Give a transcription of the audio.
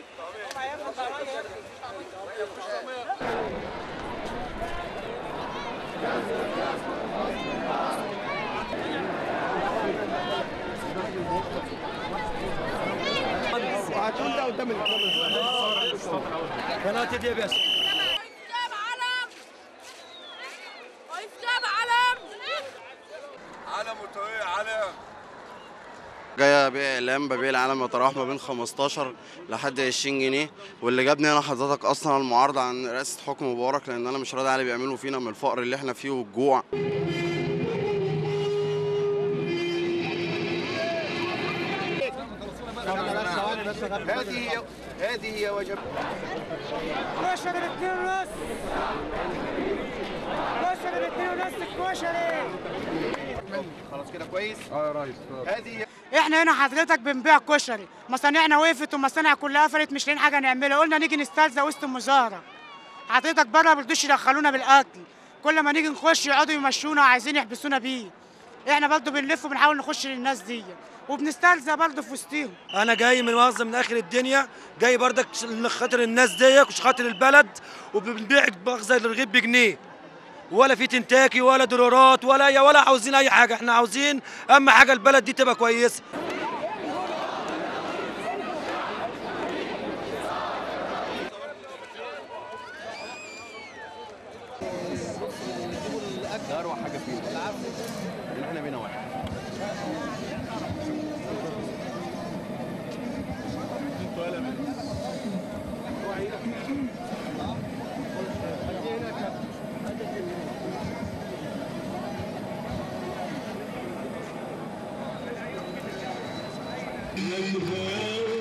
وهتقول ده قدام قناه دي بس جاب علم رئيس جاب علم علم وطريق علم جاي ابيع اعلام ببيع العلم يتراوح ما بين 15 لحد 20 جنيه واللي جابني انا حضرتك اصلا المعارضه عن رئاسه حكم مبارك لان انا مش راضي على اللي بيعملوا فينا من الفقر اللي احنا فيه والجوع هذه هي هذه هي وجب كشري باتنين ونص كشري باتنين ونص الكشري خلاص كده كويس اه يا ريس هذه هي احنا هنا حضرتك بنبيع كشري مصانعنا وقفت والمصانع كلها قفلت مش لاقيين حاجه نعملها قلنا نيجي نستلزق وسط المظاهره حضرتك بره ما بيرضوش يدخلونا بالاكل كل ما نيجي نخش يقعدوا يمشونا وعايزين يحبسونا بيه احنا برضه بنلف وبنحاول نخش للناس دي وبنستلزق برضه في وسطهم انا جاي من مؤظم من اخر الدنيا جاي بردك عشان خاطر الناس ديك وعشان خاطر البلد وبنبيع مخزن الرغيف بجنيه ولا في تنتاكي ولا دولارات ولا أي ولا عاوزين اي حاجه احنا عاوزين اهم حاجه البلد دي تبقى كويسه ده اروع حاجه فيهم اللي احنا بينا واحد النبي